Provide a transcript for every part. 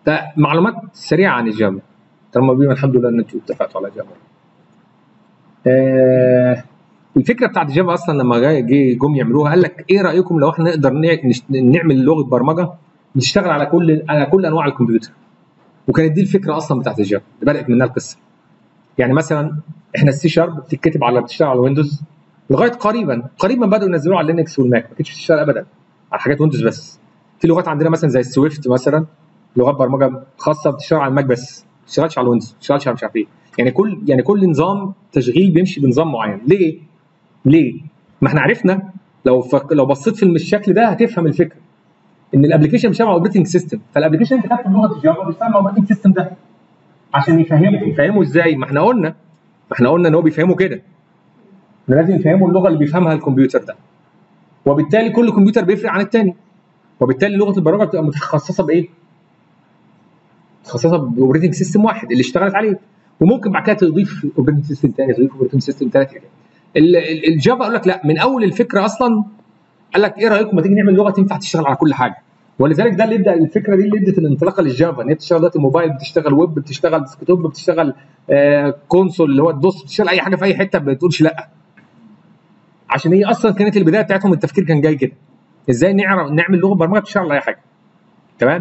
ده معلومات سريعه عن الجافا طالما بيما الحمد لله ان انتوا اتفقتوا على جافا آه الفكره بتاعت جافا اصلا لما جاي جه جم يعملوها قال لك ايه رايكم لو احنا نقدر نعمل لغه برمجه نشتغل على كل على كل انواع الكمبيوتر وكانت دي الفكره اصلا بتاعت الجافا اللي بدات منها القصه يعني مثلا احنا السي شارب بتتكتب على بتشتغل على ويندوز لغايه قريبا قريبا بداوا ينزلوها على لينكس والماك ما كانتش بتشتغل ابدا على حاجات ويندوز بس في لغات عندنا مثلا زي السويفت مثلا لغات برمجه خاصه بتشتغل على الماك بس ما بتشتغلش على الويندوز ما بتشتغلش على مش عارف ايه يعني كل يعني كل نظام تشغيل بيمشي بنظام معين ليه؟ ليه؟ ما احنا عرفنا لو فك... لو بصيت في الشكل ده هتفهم الفكره ان الابلكيشن بيشتغل على اوبريتنج سيستم فالابلكيشن اللي كتبته بلغه الجافا بيشتغل على الاوبريتنج سيستم ده عشان يفهمه يفهمه ازاي؟ ما احنا قلنا ما احنا قلنا ان هو بيفهمه كده احنا لازم يفهموا اللغه اللي بيفهمها الكمبيوتر ده وبالتالي كل كمبيوتر بيفرق عن الثاني وبالتالي لغه البرمجه بتبقى متخصصه بايه؟ متخصصه باوبريتنج سيستم واحد اللي اشتغلت عليه وممكن بعد كده تضيف اوبريتنج سيستم ثاني تضيف اوبريتنج سيستم ثالث الجافا قال لك لا من اول الفكره اصلا قال لك ايه رايكم ما تيجي نعمل لغه تنفع تشتغل على كل حاجه ولذلك ده اللي ادى الفكره دي اللي ادت الانطلاقه للجافا ان هي بتشتغل دلوقتي موبايل بتشتغل ويب بتشتغل ديسكتوب بتشتغل آه كونسول اللي هو الدوس بتشتغل اي حاجه في اي حته ما بتقولش لا عشان هي اصلا كانت البدايه بتاعتهم التفكير كان جاي كده ازاي نعرف نعمل لغه برمجه بتشتغل على اي حاجه تمام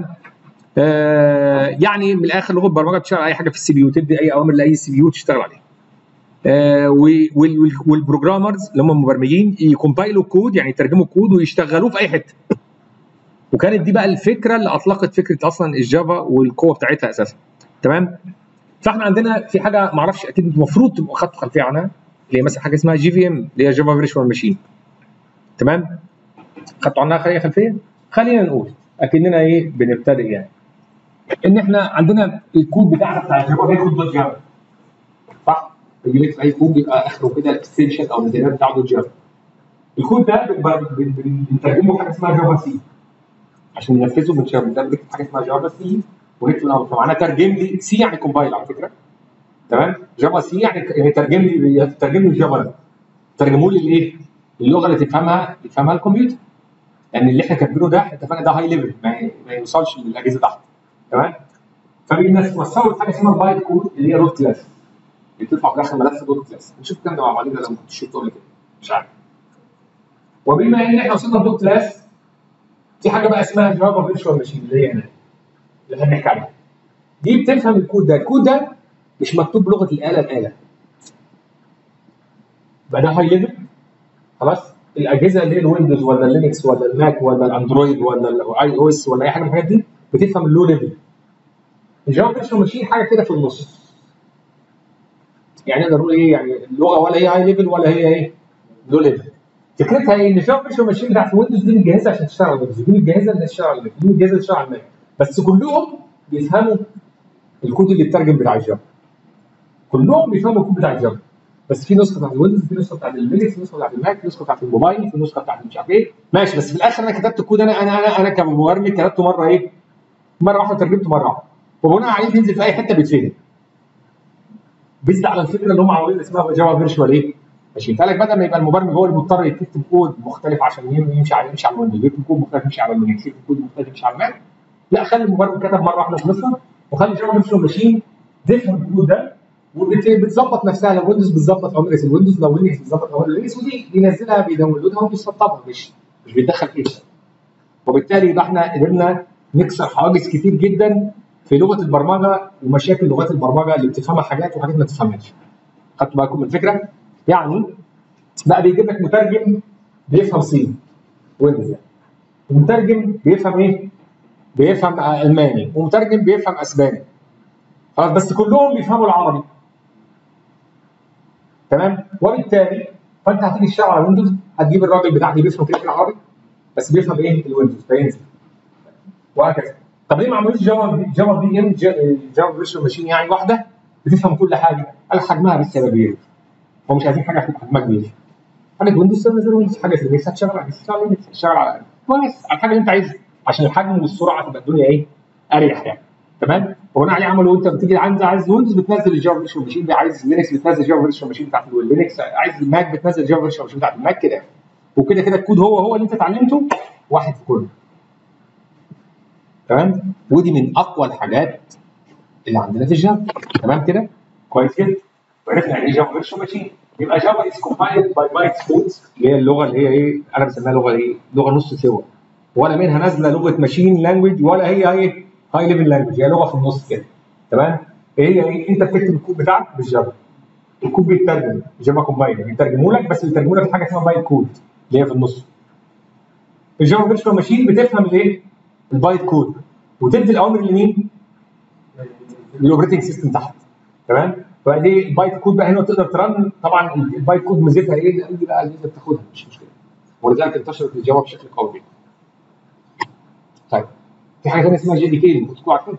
آه يعني من الاخر لغه برمجه بتشتغل على اي حاجه في السي بي يو تدي اي اوامر لاي سي بي يو تشتغل عليها آه والبروجرامرز اللي هم المبرمجين يكومبايلوا الكود يعني يترجموا الكود ويشتغلوه في اي حته وكانت دي بقى الفكره اللي اطلقت فكره اصلا الجافا والقوه بتاعتها اساسا تمام فاحنا عندنا في حاجه ما اعرفش اكيد المفروض تبقوا خدتوا خلفيه عنها اللي هي مثلا حاجه اسمها جي في ام اللي هي جافا فيرتشوال ماشين تمام خدتوا عنها خليه خلفيه خلينا نقول اكننا ايه بنبتدئ يعني ان احنا عندنا الكود بتاعنا بتاع الجافا بياخد دوت جافا صح؟ بيجي لك اي كود بيبقى اخره كده الاكستنشن او الامتداد بتاعه دوت جافا الكود ده بنترجمه حاجه اسمها جافا سي عشان ننفذه بنشغل ده بنكتب حاجه اسمها جافا سي ونكتب الامر فمعناها ترجم لي سي يعني كومبايل على فكره تمام جافا سي يعني يعني ترجم لي ترجم لي الجافا ده ترجموا لي الايه؟ اللغه اللي تفهمها تفهمها الكمبيوتر يعني اللي احنا كاتبينه ده اتفقنا ده هاي ليفل ما, ما يوصلش للاجهزه تحت تمام فبنوصله حاجه اسمها البايت كود اللي هي دوت كلاس بتطلع في الاخر ملف دوت كلاس نشوف الكلام ده مع بعضنا لو ما كنتش شفته قبل كده مش عارف وبما ان احنا وصلنا لدوت كلاس في حاجه بقى اسمها جافا فيرتشوال ماشين اللي هي هنا اللي هنحكي عليها دي بتفهم الكود ده الكود ده مش مكتوب بلغه الاله الاله يبقى ده هاي ليفل خلاص الاجهزه اللي هي الويندوز ولا اللينكس ولا الماك ولا الاندرويد ولا الاي او اس ولا اي حاجه من الحاجات دي بتفهم اللو ليفل الجافا فيرتشوال ماشين حاجه كده في النص يعني نقدر نقول ايه يعني اللغه ولا هي هاي ليفل ولا هي ايه لو ليفل فكرتها ايه ان الجافا فيرتشوال ماشين بتاعت الويندوز دي متجهزه عشان تشتغل على الويندوز دي متجهزه اللي تشتغل على الماك دي متجهزه اللي تشتغل على الماك بس كلهم بيفهموا الكود اللي اترجم بتاع الجافا كلهم بيفهموا الكود بتاع الجافا بس في نسخه بتاعت الويندوز في نسخه بتاعت اللينكس في نسخه بتاعت الماك في نسخه بتاعت الموبايل في نسخه بتاعت مش عارف ايه ماشي بس في الاخر انا كتبت الكود انا انا انا انا كمبرمج كتبته مره ايه مره واحده ترجمته مره واحده وبناء عليه بينزل في اي حته بيتفهم بيزد على الفكره اللي هم عاملين اسمها جافا فيرتشوال ايه ماشي فقال بدل ما يبقى المبرمج هو اللي مضطر يكتب كود مختلف عشان يمشي على يمشي على الويندوز يكتب كود مختلف يمشي على اللينكس يكتب كود مختلف يمشي على الماك لا خلي المبرمج كتب مره واحده خلصها وخلي جافا فيرتشوال ماشين تفهم الكود ده وبتظبط نفسها لو ويندوز بتظبط اوامر الويندوز لو لينكس بتظبط اوامر لينكس ودي بينزلها بيداونلودها وبيسطبها مش مش بيتدخل فيها وبالتالي يبقى احنا قدرنا نكسر حواجز كتير جدا في لغه البرمجه ومشاكل لغات البرمجه اللي بتفهمها حاجات وحاجات ما تفهمهاش. خدتوا بالكم من الفكره؟ يعني بقى بيجيب لك مترجم بيفهم صين ويندوز يعني. ومترجم بيفهم ايه؟ بيفهم الماني ومترجم بيفهم اسباني. خلاص بس كلهم بيفهموا العربي. تمام؟ وبالتالي فانت هتيجي تشتغل على ويندوز هتجيب الراجل بتاعك بيفهم كده العربي بس بيفهم ايه؟ الويندوز فينزل. وهكذا. طب ليه ما عملوش جافا جافا بي ام جافا فيرتشوال ماشين يعني واحده بتفهم كل حاجه قال حجمها بالسببيه هو مش عايزين حاجه حجمها كبير حاجه ويندوز نزل ويندوز حاجه في النكس هتشتغل على هتشتغل على هتشتغل على كويس على الحاجه اللي انت عايزها عشان الحجم والسرعه تبقى الدنيا ايه اريح يعني تمام وبناء عليه عملوا انت بتيجي عايز عايز ويندوز بتنزل الجافا فيرتشوال ماشين عايز لينكس بتنزل جافا فيرتشوال ماشين بتاعت اللينكس عايز الماك بتنزل جافا فيرتشوال ماشين بتاعت الماك كده وكده كده الكود هو هو اللي انت اتعلمته واحد في كله تمام ودي من اقوى الحاجات اللي عندنا في الجافا تمام كده كويس جدا وعرفنا يعني ايه جافا فيرتشوال ماشين يبقى جافا از كومبايلد باي بايتس كودز اللي هي اللغه اللي هي ايه انا بسميها لغه ايه لغه نص سوا ولا منها نازله لغه ماشين لانجوج ولا هي ايه هاي ليفل لانجوج هي لغه في النص كده تمام ايه هي ايه انت بتكتب الكود بتاعك بالجافا الكود بيترجم جافا كومبايلر بيترجموا لك بس بيترجموا لك حاجه اسمها بايت كود اللي هي في النص الجافا فيرتشوال ماشين بتفهم الايه البايت كود وتدي الاوامر لمين؟ للاوبريتنج سيستم تحت تمام فدي البايت كود بقى هنا تقدر ترن طبعا البايت كود ميزتها ايه؟ لان دي بقى اللي انت بتاخدها مش مشكله ولذلك انتشرت الجافا بشكل قوي جدا. طيب في حاجه ثانيه اسمها جي دي كي المفروض تكونوا عارفينها.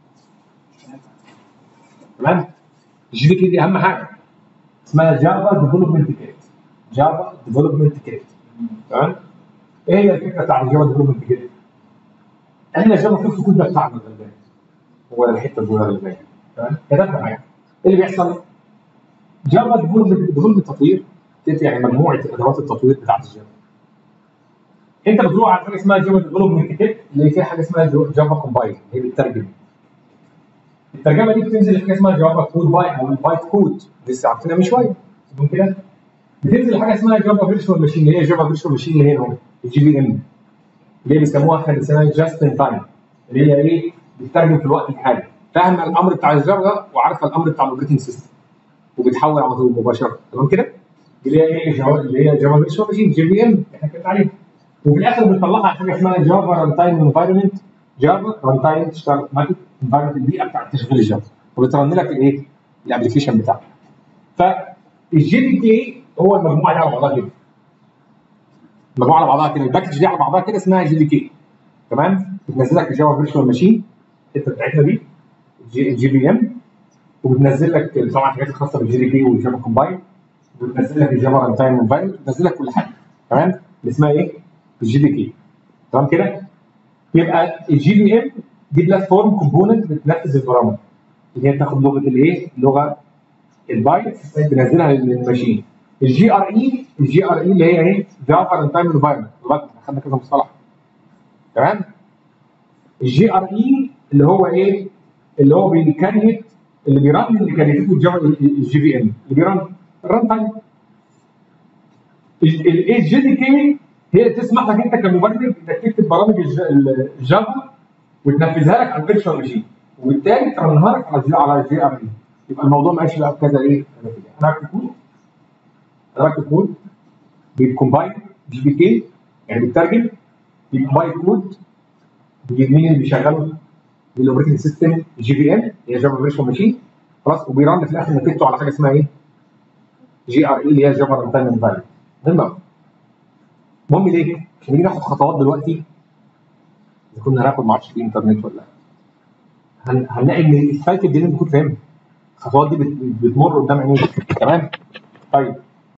تمام؟ الجي دي كي دي اهم حاجه اسمها جافا ديفلوبمنت كيت جافا ديفلوبمنت كيت تمام؟ ايه هي الفكره بتاعت الجافا ديفلوبمنت كيت؟ احنا جافا في الكود ده بتاعنا غلبان هو الحته الصغيره اللي باينه تمام؟ كتبنا حاجه ايه اللي بيحصل؟ جافا ديفلوبمنت ديفلوبمنت تطوير كيت يعني مجموعه ادوات التطوير بتاعت الجافا انت بتروح على حاجه اسمها جافا ديفلوبمنت كيت اللي فيها حاجه اسمها جافا كومبايل هي بتترجم الترجمه دي بتنزل حاجه اسمها جافا كود باي او البايت كود لسه عارفينها من شويه تمام كده بتنزل حاجه اسمها جافا فيرتشوال ماشين اللي هي جافا فيرتشوال ماشين اللي هي اهو الجي بي ام اللي هي بيسموها حاجه اسمها جاست ان تايم اللي هي ايه بتترجم في الوقت الحالي فاهمه الامر بتاع الجافا وعارفه الامر بتاع الاوبريتنج سيستم وبتحول على طول مباشره تمام كده اللي هي ايه جافا اللي هي جافا فيرتشوال ماشين جي بي ام احنا اتكلمنا عليها وفي الاخر بنطلعها حاجه اسمها جافا ران تايم انفايرمنت جافا ران تايم تشتغل اوتوماتيك انفايرمنت البيئه بتاعت تشغيل الجافا وبترن لك الايه؟ الابلكيشن بتاعك. فالجي دي كي هو المجموعه دي على بعضها كده. المجموعه على بعضها كده الباكج دي على بعضها كده اسمها جي دي كي. تمام؟ بتنزل لك الجافا فيرتشوال ماشين الحته بتاعتنا دي الجي بي ام وبتنزل لك طبعا الحاجات الخاصه بالجي دي كي والجافا كومباين وبتنزل لك الجافا ران تايم انفايرمنت بتنزل لك كل حاجه تمام؟ اللي اسمها ايه؟ الجي دي كي. تمام كده؟ يبقى الجي بي ام دي بلاتفورم كومبوننت بتنفذ البرامج اللي هي بتاخد لغه الايه؟ اللغه البايت بنزلها للماشين الجي ار اي الجي ار اي اللي هي ايه؟ جافا ران تايم انفايرمنت خدنا كذا مصطلح تمام؟ الجي ار اي اللي هو ايه؟ اللي هو بيكريت اللي بيرن اللي كريته الجي في ام اللي بيرن الران تايم الجي دي كي هي تسمح لك انت كمبرمج انك تكتب برامج الجافا وتنفذها لك على الفيرتشوال ماشين وبالتالي ترنها لك على الجي على الجي ار اي يبقى الموضوع ماشي بقى بكذا ايه انا بكتب كود انا بكتب كود بيكومباين جي بي كي يعني بيترجم بيكومباين كود مين اللي بيشغله بالاوبريتنج سيستم جي بي ام هي جافا فيرتشوال ماشين خلاص وبيرن في الاخر نتيجته على حاجه اسمها ايه؟ جي ار اي اللي هي جافا ران تايم انفايرمنت مهم المهم ليه؟ عشان نيجي ناخد خطوات دلوقتي اذا كنا هناخد ما اعرفش في انترنت ولا هن... هنلاقي ان السايكل دي اللي انت كنت فاهمها الخطوات دي بت... بتمر قدام عينيك تمام؟ طيب